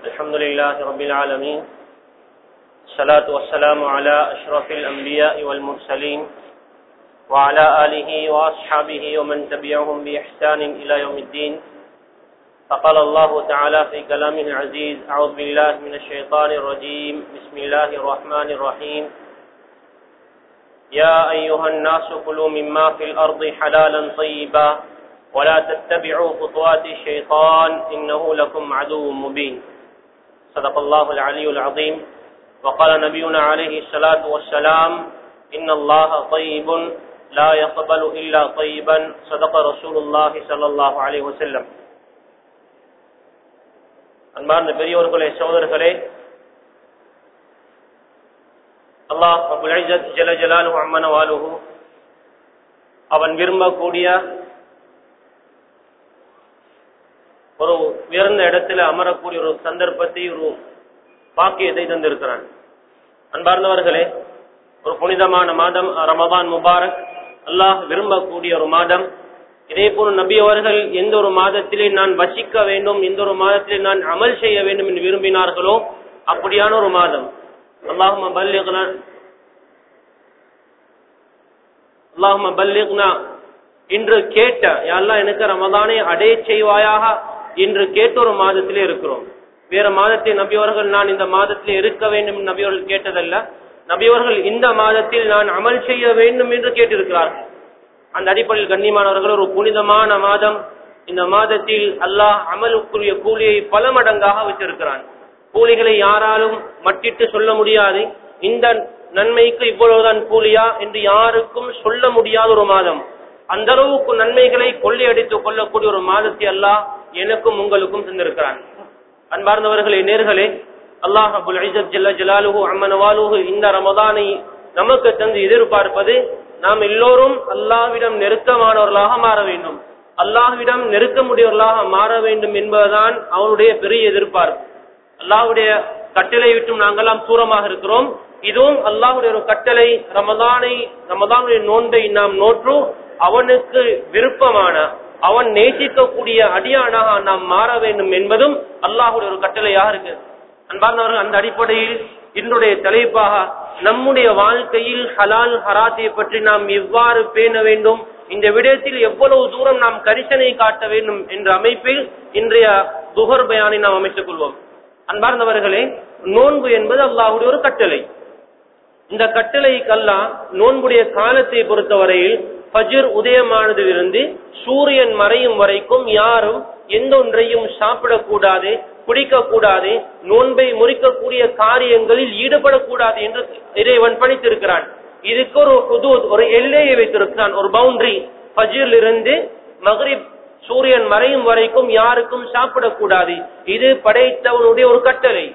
الحمد لله رب العالمين الصلاة والسلام على أشرف الأنبياء والمرسلين وعلى آله وأصحابه ومن تبعهم بإحسان إلى يوم الدين فقال الله تعالى في كلامه العزيز أعوذ بالله من الشيطان الرجيم بسم الله الرحمن الرحيم يا أيها الناس كلوا مما في الأرض حلالا طيبا ولا تتبعوا خطوات الشيطان إنه لكم عدو مبين صدق الله العلي العظيم وقال نبينا عليه الصلاة والسلام إن الله طيب لا يقبل إلا طيبا صدق رسول الله صلى الله عليه وسلم அன்பார்ந்த பெரியோர்களே சகோதரர்களே அல்லாஹ் அபுல் ஐஜத் ஜல ஜலாலு அம்மன வாலுஹு அவன் விரும்பக்கூடிய ஒரு உயர்ந்த இடத்துல அமரக்கூடிய ஒரு சந்தர்ப்பத்தை ஒரு பாக்கியத்தை தந்திருக்கிறான் அன்பார்ந்தவர்களே ஒரு புனிதமான மாதம் ரமதான் முபாரக் அல்லாஹ் விரும்பக்கூடிய ஒரு மாதம் இதே போல் நபி அவர்கள் எந்த ஒரு மாதத்திலே நான் வசிக்க வேண்டும் எந்த ஒரு மாதத்திலே நான் அமல் செய்ய வேண்டும் என்று விரும்பினார்களோ அப்படியான ஒரு மாதம் அல்லாஹும பல்லிக்னா அல்லாஹும பல்லிக்னா இன்று கேட்ட யாரெல்லாம் எனக்கு ரமதானை அடைய செய்வாயாக என்று கேட்ட ஒரு மாதத்திலே இருக்கிறோம் வேற மாதத்தை நபியவர்கள் நான் இந்த மாதத்திலே இருக்க வேண்டும் என்று நபியவர்கள் கேட்டதல்ல நபியவர்கள் இந்த மாதத்தில் நான் அமல் செய்ய வேண்டும் என்று கேட்டிருக்கிறார்கள் அந்த அடிப்படையில் கண்ணியமானவர்கள் ஒரு புனிதமான மாதம் இந்த மாதத்தில் அல்லாஹ் அமலுக்குரிய கூலியை பல மடங்காக வச்சிருக்கிறான் கூலிகளை யாராலும் மட்டிட்டு சொல்ல முடியாது இந்த நன்மைக்கு இவ்வளவுதான் கூலியா என்று யாருக்கும் சொல்ல முடியாத ஒரு மாதம் அந்த அளவுக்கு நன்மைகளை கொள்ளையடித்துக் கொள்ளக்கூடிய ஒரு மாதத்தை அல்லாஹ் எனக்கும் உங்களுக்கும் தந்திருக்கிறான் அன்பார்ந்தவர்களே நேர்களே அல்லாஹ் அபுல் ஐசத் ஜல்ல ஜலாலுஹு அம்மனவாலுஹு இந்த ரமதானை நமக்கு தந்து எதிர்பார்ப்பது நாம் எல்லோரும் அல்லாஹ்விடம் நெருக்கமானவர்களாக மாற வேண்டும் அல்லாஹ்விடம் நெருக்க முடியவர்களாக மாற வேண்டும் என்பதுதான் அவனுடைய பெரிய எதிர்பார்ப்பு அல்லாஹுடைய கட்டளை விட்டும் நாங்கெல்லாம் தூரமாக இருக்கிறோம் இதுவும் அல்லாஹுடைய ஒரு கட்டளை ரமதானை ரமதானுடைய நோன்பை நாம் நோற்று அவனுக்கு விருப்பமான அவன் நேசிக்கக்கூடிய அடியானாக நாம் மாற வேண்டும் என்பதும் அல்லாஹுடைய ஒரு கட்டளையாக இருக்கு அன்பார்ந்தவர்கள் அந்த அடிப்படையில் என்னுடைய தலைப்பாக நம்முடைய வாழ்க்கையில் ஹலால் ஹராத்தை பற்றி நாம் எவ்வாறு பேண வேண்டும் இந்த விடயத்தில் எவ்வளவு தூரம் நாம் கரிசனை காட்ட வேண்டும் என்ற அமைப்பில் இன்றைய துகர் பயானை நாம் அமைத்துக் கொள்வோம் அன்பார்ந்தவர்களே நோன்பு என்பது அல்லாஹுடைய ஒரு கட்டளை இந்த கட்டளைக்கல்லா நோன்புடைய காலத்தை பொறுத்தவரையில் பஜிர் உதயமானதிலிருந்து சூரியன் மறையும் வரைக்கும் யாரும் எந்த ஒன்றையும் சாப்பிடக்கூடாது குடிக்கக்கூடாது நோன்பை முறிக்கக்கூடிய காரியங்களில் ஈடுபடக்கூடாது என்று இறைவன் பணித்திருக்கிறான் இதுக்கு ஒரு ஹுதூத் ஒரு எல்லையை வைத்திருக்கிறான் ஒரு பவுண்டரி பஜிரில் இருந்து மகரிப் சூரியன் மறையும் வரைக்கும் யாருக்கும் சாப்பிடக்கூடாது இது படைத்தவனுடைய ஒரு கட்டளை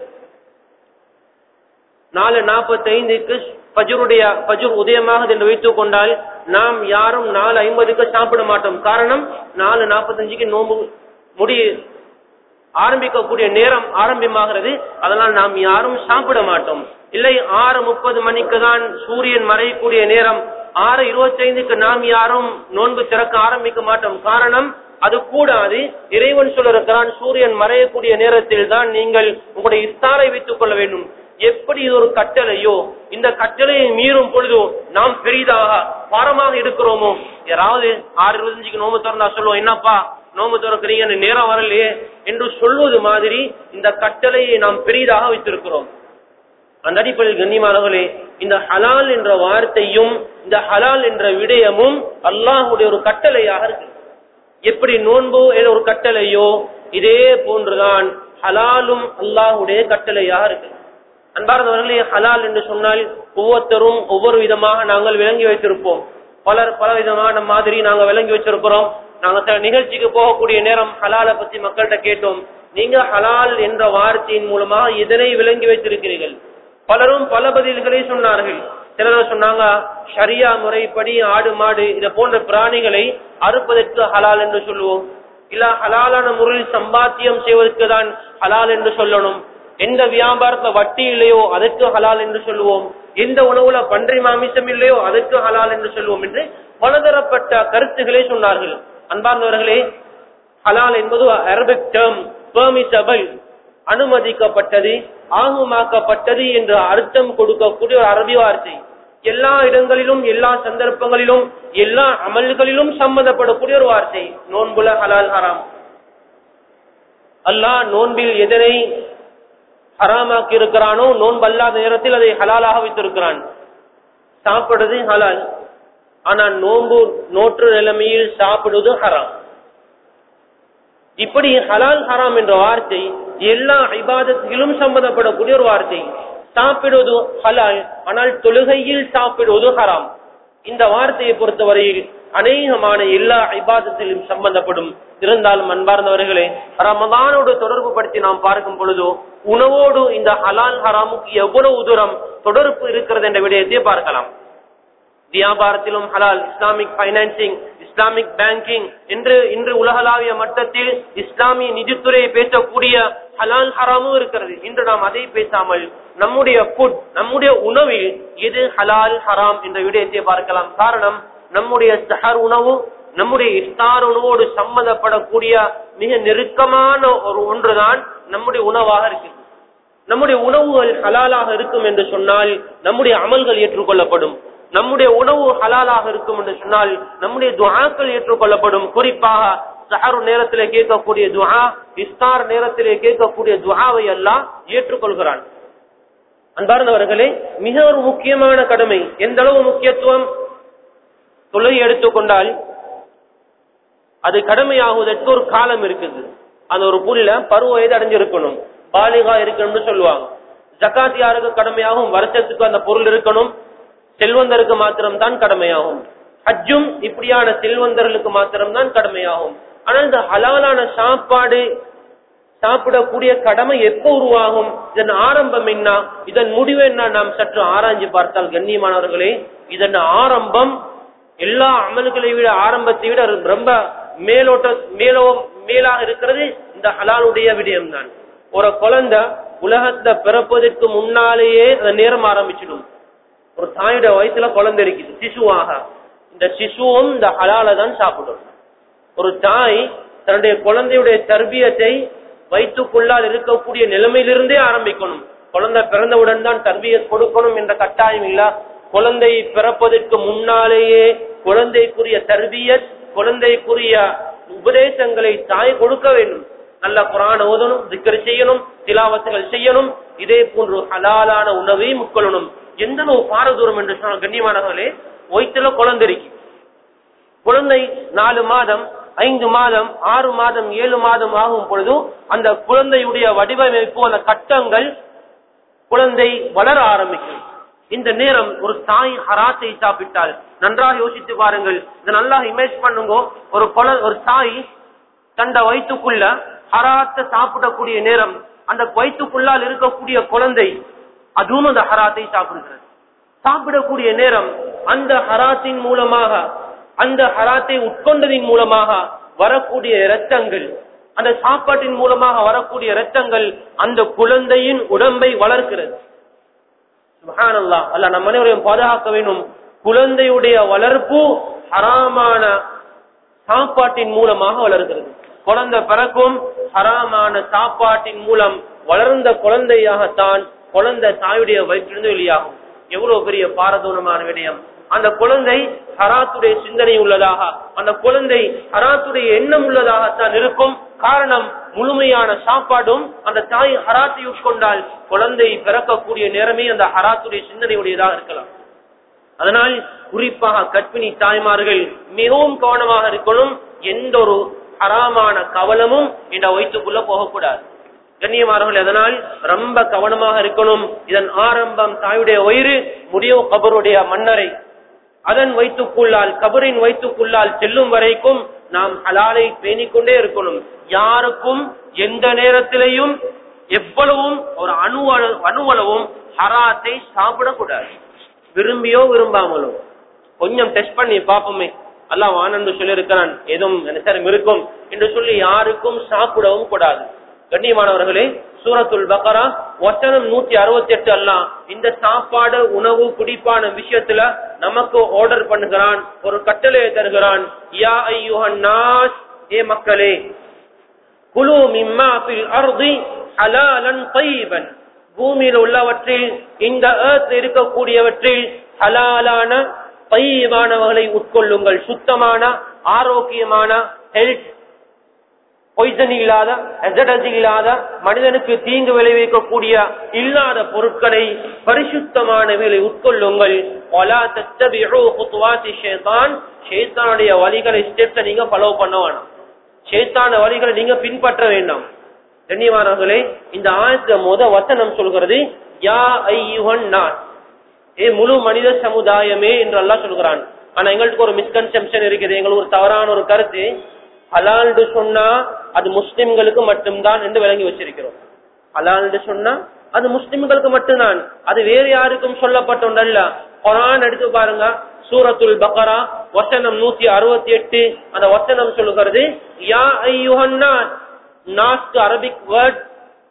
நாலு நாற்பத்தி ஐந்துக்கு பஜருடைய பஜுர் உதயமாகுது என்று வைத்துக் கொண்டால் நாம் யாரும் நாலு ஐம்பதுக்கு சாப்பிட மாட்டோம் காரணம் நாலு நாற்பத்தஞ்சுக்கு நோம்பு முடி ஆரம்பிக்கக்கூடிய நேரம் ஆரம்பமாகிறது அதனால் நாம் யாரும் சாப்பிட மாட்டோம் இல்லை ஆறு முப்பது மணிக்கு தான் சூரியன் மறையக்கூடிய நேரம் ஆறு இருபத்தி ஐந்துக்கு நாம் யாரும் நோன்பு திறக்க ஆரம்பிக்க மாட்டோம் காரணம் அது கூடாது இறைவன் சொல்லிருக்கிறான் சூரியன் மறையக்கூடிய நேரத்தில் தான் நீங்கள் உங்களுடைய இஸ்தாரை வைத்துக் கொள்ள வேண்டும் எப்படி இது ஒரு கட்டளையோ இந்த கட்டளையை மீறும் பொழுதோ நாம் பெரிதாக பாரமாக இருக்கிறோமோ யாராவது ஆறு இருபத்தஞ்சுக்கு நோம்பு திறந்தா சொல்லுவோம் என்னப்பா நோம்பு திறக்கிறீங்க நேரம் வரலையே என்று சொல்வது மாதிரி இந்த கட்டளையை நாம் பெரிதாக வைத்திருக்கிறோம் அந்த அடிப்படையில் கண்ணியமானவர்களே இந்த ஹலால் என்ற வார்த்தையும் இந்த ஹலால் என்ற விடயமும் அல்லாஹுடைய ஒரு கட்டளையாக இருக்கு எப்படி நோன்பு என்ற ஒரு கட்டளையோ இதே போன்றுதான் ஹலாலும் அல்லாஹுடைய கட்டளையாக இருக்கு அன்பார்ந்தவர்களே ஹலால் என்று சொன்னால் ஒவ்வொருத்தரும் ஒவ்வொரு விதமாக நாங்கள் விளங்கி வைத்திருப்போம் பலர் பல விதமான மாதிரி நாங்க விளங்கி வச்சிருக்கிறோம் நாங்க சில நிகழ்ச்சிக்கு போகக்கூடிய நேரம் ஹலாலை பத்தி மக்கள்கிட்ட கேட்டோம் நீங்க ஹலால் என்ற வார்த்தையின் மூலமாக இதனை விளங்கி வைத்திருக்கிறீர்கள் பலரும் பல பதில்களை சொன்னார்கள் சிலர் சொன்னாங்க ஷரியா முறைப்படி ஆடு மாடு இதை போன்ற பிராணிகளை அறுப்பதற்கு ஹலால் என்று சொல்லுவோம் இல்ல ஹலாலான முறையில் சம்பாத்தியம் செய்வதற்கு தான் ஹலால் என்று சொல்லணும் எந்த வியாபாரத்துல வட்டி இல்லையோ அதற்கு ஹலால் என்று சொல்லுவோம் எந்த உணவுல பன்றி மாமிசம் இல்லையோ அதற்கு ஹலால் என்று சொல்லுவோம் என்று பலதரப்பட்ட கருத்துக்களை சொன்னார்கள் அன்பார்ந்தவர்களே ஹலால் என்பது அரபிக் டேர்ம் பெர்மிசபிள் அனுமதிக்கப்பட்டது ஆகுமாக்கப்பட்டது என்று அர்த்தம் கொடுக்கக்கூடிய ஒரு அரபி வார்த்தை எல்லா இடங்களிலும் எல்லா சந்தர்ப்பங்களிலும் எல்லா அமல்களிலும் சம்பந்தப்படக்கூடிய ஒரு வார்த்தை நோன்புல ஹலால் ஹராம் அல்லாஹ் நோன்பில் எதனை ஹராமாக்கி இருக்கிறானோ நோன்பு அல்லாத நேரத்தில் அதை ஹலாலாக வைத்திருக்கிறான் சாப்பிடுறது ஹலால் ஆனா நோன்பு நோற்று நிலைமையில் சாப்பிடுவது ஹராம் இப்படி ஹலால் ஹராம் என்ற வார்த்தை எல்லா இபாதத்திலும் சம்பந்தப்படக்கூடிய ஒரு வார்த்தை சாப்பிடுவது ஹலால் ஆனால் தொழுகையில் சாப்பிடுவது ஹராம் இந்த வார்த்தையை பொறுத்தவரையில் அநேகமான எல்லா இபாதத்திலும் சம்பந்தப்படும் இருந்தாலும் அன்பார்ந்தவர்களே ரமதானோடு தொடர்பு படுத்தி நாம் பார்க்கும் பொழுதோ உணவோடு இந்த ஹலால் ஹராமுக்கு எவ்வளவு தூரம் தொடர்பு இருக்கிறது என்ற விடயத்தை பார்க்கலாம் வியாபாரத்திலும் ஹலால் இஸ்லாமிக் பைனான்சிங் இஸ்லாமிக் பேங்கிங் என்று இன்று உலகளாவிய மட்டத்தில் இஸ்லாமிய நிதித்துறையை பேசக்கூடிய ஹலால் ஹராமும் இருக்கிறது இன்று நாம் அதை பேசாமல் நம்முடைய ஃபுட் நம்முடைய உணவில் எது ஹலால் ஹராம் என்ற விடயத்தை பார்க்கலாம் காரணம் நம்முடைய சஹர் உணவு நம்முடைய இஃப்தார் உணவோடு சம்பந்தப்படக்கூடிய மிக நெருக்கமான ஒரு ஒன்றுதான் நம்முடைய உணவாக இருக்கு நம்முடைய உணவுகள் ஹலாலாக இருக்கும் என்று சொன்னால் நம்முடைய அமல்கள் ஏற்றுக்கொள்ளப்படும் நம்முடைய உணவு ஹலாலாக இருக்கும் என்று சொன்னால் நம்முடைய துஆக்கள் ஏற்றுக்கொள்ளப்படும் குறிப்பாக சஹரு நேரத்திலே கேட்கக்கூடிய துஆ இஸ்தார் நேரத்திலே கேட்கக்கூடிய துஆவை எல்லாம் ஏற்றுக்கொள்கிறான் அன்பார்ந்தவர்களே மிக ஒரு முக்கியமான கடமை எந்த அளவு முக்கியத்துவம் தொழுகை எடுத்துக்கொண்டால் அது கடமையாகுவதற்கு ஒரு காலம் இருக்குது அந்த ஒரு புல்ல பருவ வயது அடைஞ்சிருக்கணும் பாலிகா இருக்கணும்னு சொல்லுவாங்க ஜக்காத் யாருக்கு கடமையாகும் வருஷத்துக்கு அந்த பொருள் இருக்கணும் செல்வந்தருக்கு மாத்திரம்தான் கடமையாகும் ஹஜ்ஜும் இப்படியான செல்வந்தர்களுக்கு மாத்திரம்தான் கடமையாகும் ஆனால் இந்த ஹலாலான சாப்பாடு சாப்பிடக்கூடிய கடமை எப்போ உருவாகும் இதன் ஆரம்பம் என்ன இதன் முடிவு என்ன நாம் சற்று ஆராய்ஞ்சு பார்த்தால் கண்ணியமானவர்களே இதன் ஆரம்பம் எல்லா அமல்களை விட ஆரம்பத்தை விட ரொம்ப மேலோட்ட மேலோ மேலாக இருக்கிறது இந்த ஹலாலுடைய விடயம்தான் ஒரு குழந்தை உலகத்தை பிறப்பதற்கு முன்னாலேயே அந்த நேரம் ஆரம்பிச்சிடும் ஒரு தாயோட வயசுல குழந்தை இருக்குது சிசுவாக இந்த சிசுவும் இந்த ஹலால தான் சாப்பிடும் ஒரு தாய் தன்னுடைய குழந்தையுடைய தர்பியத்தை வயிற்றுக்குள்ளால் இருக்கக்கூடிய நிலைமையிலிருந்தே ஆரம்பிக்கணும் குழந்தை பிறந்தவுடன் தான் தர்பியத் கொடுக்கணும் என்ற கட்டாயம் இல்ல குழந்தை பிறப்பதற்கு முன்னாலேயே குழந்தைக்குரிய தர்பியத் குழந்தைக்குரிய உபதேசங்களை தாய் கொடுக்க வேண்டும் நல்ல குரான் ஓதணும் திக்கர் செய்யணும் திலாவத்துகள் செய்யணும் இதே போன்று ஹலாலான உணவை முட்கொள்ளணும் எந்த அளவு பாரதூரம் என்று சொன்னால் கண்ணியமானவர்களே வயிற்றுல குழந்தை இருக்கு குழந்தை நாலு மாதம் ஐந்து மாதம் ஆறு மாதம் ஏழு மாதம் ஆகும் பொழுது அந்த குழந்தையுடைய வடிவமைப்பு அந்த கட்டங்கள் குழந்தை வளர ஆரம்பிக்கும் இந்த நேரம் ஒரு தாய் ஹராத்தை சாப்பிட்டால் நன்றாக யோசித்து பாருங்கள் இதை நல்லா இமேஜ் பண்ணுங்க ஒரு குழ ஒரு தாய் தண்ட வயிற்றுக்குள்ள ஹராத்தை சாப்பிடக்கூடிய நேரம் அந்த வயிற்றுக்குள்ளால் இருக்கக்கூடிய குழந்தை அதுவும் அந்த ஹராத்தை சாப்பிடுகிறது சாப்பிடக்கூடிய நேரம் அந்த ஹராத்தின் மூலமாக அந்த ஹராத்தை உட்கொண்டதின் மூலமாக வரக்கூடிய இரத்தங்கள் அந்த சாப்பாட்டின் மூலமாக வரக்கூடிய இரத்தங்கள் அந்த குழந்தையின் உடம்பை வளர்க்கிறது சுபஹானல்லாஹ் அல்லாஹ் நம்ம அனைவரையும் பாதுகாக்க வேண்டும் குழந்தையுடைய வளர்ப்பு ஹராமான சாப்பாட்டின் மூலமாக வளர்கிறது குழந்தை பிறக்கும் ஹராமான சாப்பாட்டின் மூலம் வளர்ந்த குழந்தையாகத்தான் குழந்தை தாயுடைய வயிற்றிலிருந்து வெளியாகும் எவ்வளவு பெரிய பாரதூரமான விடயம் அந்த குழந்தை ஹராத்துடைய சிந்தனை உள்ளதாக அந்த குழந்தை ஹராத்துடைய எண்ணம் உள்ளதாகத்தான் இருக்கும் காரணம் முழுமையான சாப்பாடும் அந்த தாய் ஹராத்தை உட்கொண்டால் குழந்தை பிறக்கக்கூடிய நேரமே அந்த ஹராத்துடைய சிந்தனையுடையதாக இருக்கலாம் அதனால் குறிப்பாக கற்பிணி தாய்மார்கள் மிகவும் கவனமாக இருக்கணும் எந்த ஒரு ஹராமான கவலமும் இந்த வயிற்றுக்குள்ள போகக்கூடாது கண்ணியமானவர்கள் அதனால் ரொம்ப கவனமாக இருக்கணும் இதன் ஆரம்பம் தாயுடைய வயிறு முடிவு கபருடைய மன்னரை அதன் வயிற்றுக்குள்ளால் கபரின் வயிற்றுக்குள்ளால் செல்லும் வரைக்கும் நாம் ஹலாலை பேணிக்கொண்டே இருக்கணும் யாருக்கும் எந்த நேரத்திலையும் எவ்வளவும் ஒரு அணு அணுவளவும் ஹராத்தை சாப்பிடக்கூடாது விரும்பியோ விரும்பாமலோ கொஞ்சம் டெஸ்ட் பண்ணி பார்ப்போமே அல்லாஹ் ஆனந்து சொல்லி இருக்கிறான் எதுவும் நினைச்சரம் இருக்கும் என்று சொல்லி யாருக்கும் சாப்பிடவும் கூடாது கண்ணியமானவர்களே சூரத்துல் பக்கரா வசனம் நூத்தி அறுபத்தி எட்டு அல்லாம் இந்த சாப்பாடு உணவு குடிப்பான விஷயத்துல நமக்கு ஆர்டர் பண்ணுகிறான் ஒரு கட்டளையை தருகிறான் யா ஐயுஹன் நாஸ் ஏ மக்களே குழு மிம்மா பில் அர்தி ஹலாலன் தையீபன் பூமியில் உள்ளவற்றில் இந்த ஏர்த் இருக்கக்கூடியவற்றில் ஹலாலான தையீபானவர்களை உட்கொள்ளுங்கள் சுத்தமான ஆரோக்கியமான ஹெல்த் பொய்சன் இல்லாத அசடஸ் இல்லாத மனிதனுக்கு தீங்கு விளைவிக்கக்கூடிய இல்லாத பொருட்களை பரிசுத்தமானவைகளை உட்கொள்ளுங்கள் ஒலா தத்தபிஉ குத்துவாத்தி ஷைத்தான் ஷைத்தானுடைய வழிகளை ஸ்டெப்ஸை நீங்க ஃபாலோ பண்ண வேணாம் ஷைத்தான வழிகளை நீங்க பின்பற்ற வேண்டாம் கண்ணியமானவர்களே இந்த ஆயத்த முத வசனம் சொல்கிறது யா ஐயுகன் நான் ஏ முழு மனித சமுதாயமே என்று அல்லாஹ் சொல்கிறான் ஆனா எங்களுக்கு ஒரு மிஸ்கன்செப்ஷன் இருக்குது எங்களுக்கு ஒரு தவறான ஒரு கருத்து ஹலால்னு சொன்னா அது முஸ்லிம்களுக்கு மட்டும்தான் என்று விளங்கி வச்சிருக்கிறோம் ஹலால்னு சொன்னா அது முஸ்லிம்களுக்கு மட்டும்தான் அது வேறு யாருக்கும் சொல்லப்பட்ட ஒன்றல்ல குரான் எடுத்து பாருங்க சூரத்துல் பக்கரா வசனம் நூத்தி அறுபத்தி எட்டு அந்த வசனம் சொல்லுகிறது யா ஐயுஹன்னா நாஸ்ட் அரபிக் வேர்ட்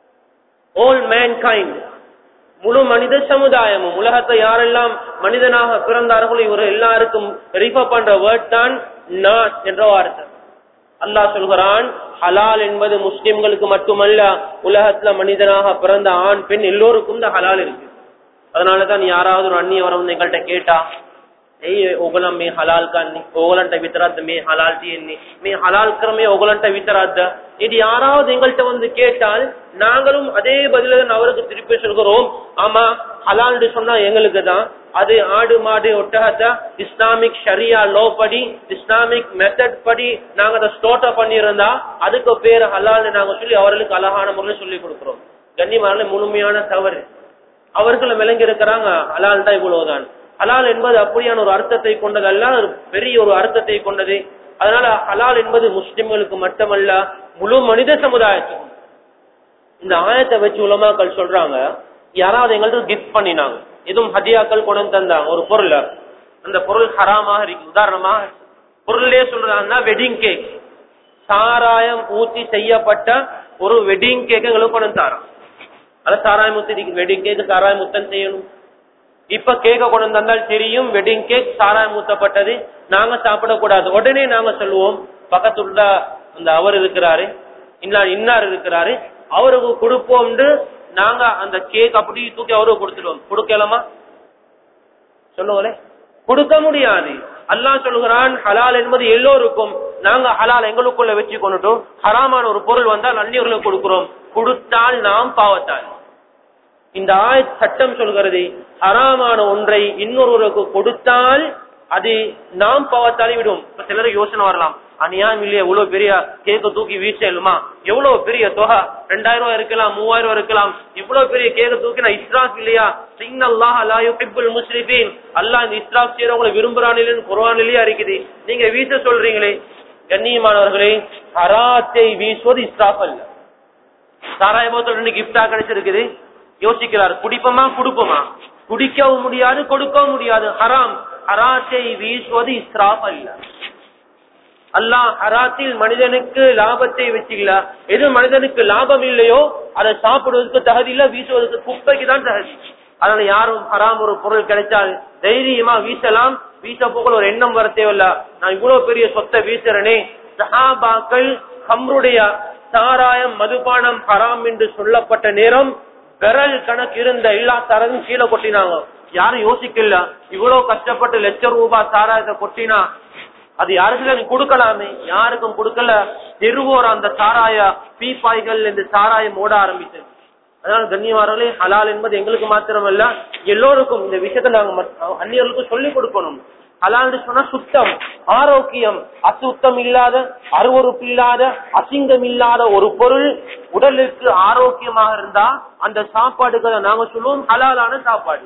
ஓல் மேன்கைண்ட் முழு மனித சமுதாயமும் உலகத்தை யாரெல்லாம் மனிதனாக பிறந்தார்களோ இவர் எல்லாருக்கும் ரிஃபர் பண்ற வேர்ட் தான் நாஸ் என்ற வார்த்தை அல்லாஹ் சொல்கிறான் ஹலால் என்பது முஸ்லிம்களுக்கு மட்டுமல்ல உலகத்துல மனிதனாக பிறந்த ஆண் பெண் எல்லோருக்கும் இந்த ஹலால் இருக்கு அதனாலதான் யாராவது ஒரு அந்நிய வரம் எங்கள்கிட்ட கேட்டா ஏய் ओगलम में हलाल करनी ओगलंట வித்தராத மே ஹலால் தீயன்னி மே ஹலால் கரமே ஓகலன்ட்ட வித்தராத இது யாராவது எங்கள்கிட்ட வந்து கேட்டால் நாங்களும் அதே பதில தான் அவருக்கு திருப்பி சொல்கிறோம் ஆமா ஹலால்னு சொன்னா எங்களுக்கு தான் அது ஆடு மாடு ஒட்டகத்தை இஸ்லாமிக் ஷரியா லோ படி இஸ்லாமிக் மெத்தட் படி நாங்க அதை ஸ்டோட்ட பண்ணியிருந்தா அதுக்கு பேர் ஹலால்னு நாங்க சொல்லி அவர்களுக்கு அழகான முறையில் சொல்லி கொடுக்கிறோம் கண்ணியமான முழுமையான தவறு அவர்கள் விளங்கி இருக்கிறாங்க ஹலால் தான் இவ்வளவுதான் ஹலால் என்பது அப்படியான ஒரு அர்த்தத்தை கொண்டதல்ல ஒரு பெரிய ஒரு அர்த்தத்தை கொண்டது அதனால ஹலால் என்பது முஸ்லிம்களுக்கு மட்டுமல்ல முழு மனித சமுதாயத்துக்கும் இந்த ஆயத்தை வச்சு உலமாக்கள் சொல்றாங்க யாராவது எங்களுக்கு கிஃப்ட் பண்ணினாங்க எதுவும் ஹதியாக்கள் கொண்டு வந்து தந்தாங்க ஒரு பொருள் அந்த பொருள் ஹராமாக இருக்கு உதாரணமா பொருளே சொல்றாங்கன்னா வெட்டிங் கேக் சாராயம் ஊத்தி செய்யப்பட்ட ஒரு வெட்டிங் கேக் எங்களுக்கு கொண்டு வந்து தரோம் அத சாராயம் ஊத்தி வெட்டிங் கேக் சாராயம் ஊத்தன் செய்யணும் இப்ப கேக்க கொண்டு வந்தால் தெரியும் வெட்டிங் கேக் சாராயம் ஊத்தப்பட்டது நாங்க சாப்பிடக்கூடாது உடனே நாங்க சொல்லுவோம் பக்கத்துல அந்த அவர் இருக்கிறாரு இன்னா இன்னார் இருக்கிறாரு அவருக்கு கொடுப்போம்னு நாங்க அந்த கேக் அப்படி தூக்கி அவருக்கு கொடுத்துடுவோம் கொடுக்கலாமா சொல்லுங்களே கொடுக்க முடியாது அல்லாஹ் சொல்லுகிறான் ஹலால் என்பது எல்லோருக்கும் நாங்க ஹலால் எங்களுக்குள்ள வச்சு கொண்டுட்டோம் ஹராமான ஒரு பொருள் வந்தால் அந்நியர்களுக்கு கொடுக்கிறோம் கொடுத்தால் நாம் பாவத்தால் இந்த ஆய சட்டம் சொல்கிறது ஹராமான ஒன்றை இன்னொருவருக்கு கொடுத்தால் அது நாம் பாவத்தாலே விடும் இப்ப சிலருக்கு யோசனை வரலாம் அநியாயம் இல்லையா இவ்வளவு பெரிய கேக்க தூக்கி வீசலுமா எவ்வளவு பெரிய தொகை ரெண்டாயிரம் ரூபாய் இருக்கலாம் மூவாயிரம் ரூபாய் இருக்கலாம் இவ்வளவு பெரிய கேக்க தூக்கி நான் இஸ்ராஃப் இல்லையா சிங் அல்லாஹ் அல்லா யுஹிப்புல் முஸ்லிமீன் அல்லாஹ் இந்த இஸ்ராஃப் செய்யறவங்களை விரும்புறானிலும் குர்ஆனிலேயே இருக்குது நீங்க வீச சொல்றீங்களே கண்ணியமானவர்களே ஹராத்தை வீசுவது இஸ்ராஃப் அல்ல சாராய போத்தல் ரெண்டு கிஃப்டா கிடைச்சிருக்குது யோசிக்கிறார் குடிப்போமா குடுப்போமா குடிக்கவும் முடியாது கொடுக்கவும் முடியாது ஹராம் ஹராத்தை வீசுவது இஸ்ராப் அல்ல அல்லாஹ் ஹராத்தில் மனிதனுக்கு லாபத்தை வச்சுக்கல எது மனிதனுக்கு லாபம் இல்லையோ அதை சாப்பிடுவதற்கு தகுதி இல்ல வீசுவதற்கு குப்பைக்கு தான் தகுதி அதனால யாரும் ஹராம் ஒரு பொருள் கிடைச்சால் தைரியமா வீசலாம் வீச போக ஒரு எண்ணம் வர தேவையில்ல நான் இவ்வளவு பெரிய சொத்தை வீசுறேனே சஹாபாக்கள் ஹம்ருடைய சாராயம் மதுபானம் ஹராம் என்று சொல்லப்பட்ட நேரம் விரல் கணக்கு இருந்த எல்லா தரவும் கீழே கொட்டினாங்க யாரும் யோசிக்கல இவ்வளவு கஷ்டப்பட்டு லட்சம் ரூபாய் சாராயத்தை கொட்டினா அது யாருக்கு நீ கொடுக்கலாமே யாருக்கும் கொடுக்கல தெருவோர் அந்த சாராய பீப்பாய்கள் இந்த சாராயம் ஓட ஆரம்பித்தது அதனால கண்ணியமானவர்களே ஹலால் என்பது எங்களுக்கு மாத்திரமல்ல எல்லோருக்கும் இந்த விஷயத்தை நாங்க மற்ற- அந்நியர்களுக்கும் சொல்லிக் கொடுக்கணும் ஹலால்னு சொன்னா சுத்தம் ஆரோக்கியம் அசுத்தம் இல்லாத அருவறுப்பு இல்லாத அசிங்கம் இல்லாத ஒரு பொருள் உடலுக்கு ஆரோக்கியமாக இருந்தா அந்த சாப்பாடுகளை நாங்க சொல்லுவோம் ஹலாலான சாப்பாடு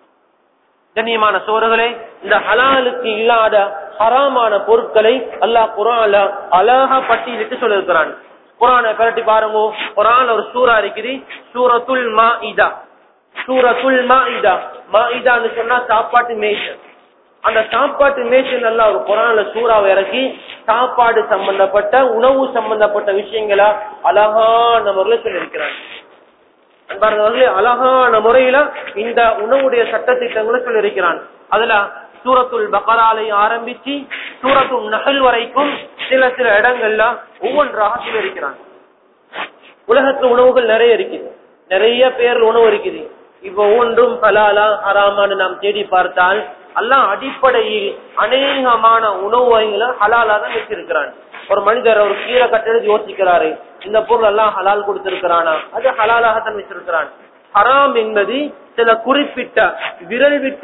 கண்ணியமான சோழர்களே இந்த ஹலாலுக்கு இல்லாத ஹராமான பொருட்களை அல்லாஹ் குரான்ல அழகா பட்டியலிட்டு சொல்லிருக்கிறான் குரானை கரட்டி பாருங்க குரான் ஒரு சூறா இருக்குது சூரத்துல் மா இதா சூரத்துல் மா இதா மா இதான்னு சொன்னா சாப்பாட்டு மேய்ச்சல் அந்த சாப்பாட்டு மேய்ச்சல் நல்லா ஒரு குரான்ல சூறாவை இறக்கி சாப்பாடு சம்பந்தப்பட்ட உணவு சம்பந்தப்பட்ட விஷயங்களா அழகான முறையில் சொல்லியிருக்கிறாங்க அன்பார்ந்தவர்களே அழகான முறையில இந்த உணவுடைய சட்ட திட்டங்களை சொல்லியிருக்கிறான் அதுல சூரத்துல் பக்கராலை ஆரம்பிச்சு சூரத்துல் நகல் வரைக்கும் சில சில இடங்கள்ல ஒவ்வொன்றாக சொல்லியிருக்கிறான் உலகத்துல உணவுகள் நிறைய இருக்குது நிறைய பேர் உணவு இருக்குது இப்ப ஒன்றும் ஹலாலா ஹராமான்னு நாம் தேடி பார்த்தால் எல்லாம் அடிப்படையில் அநேகமான உணவு வகைகளை ஹலாலா தான் வச்சிருக்கிறான் ஒரு மனிதர் ஒரு கீரை கட்டெடுத்து யோசிக்கிறாரு இந்த பொருள் எல்லாம் ஹலால் கொடுத்திருக்கிறானா அது ஹலாலாகத்தான் வச்சிருக்கிறான் ஹராம் என்பது சில குறிப்பிட்ட விரல் விட்டு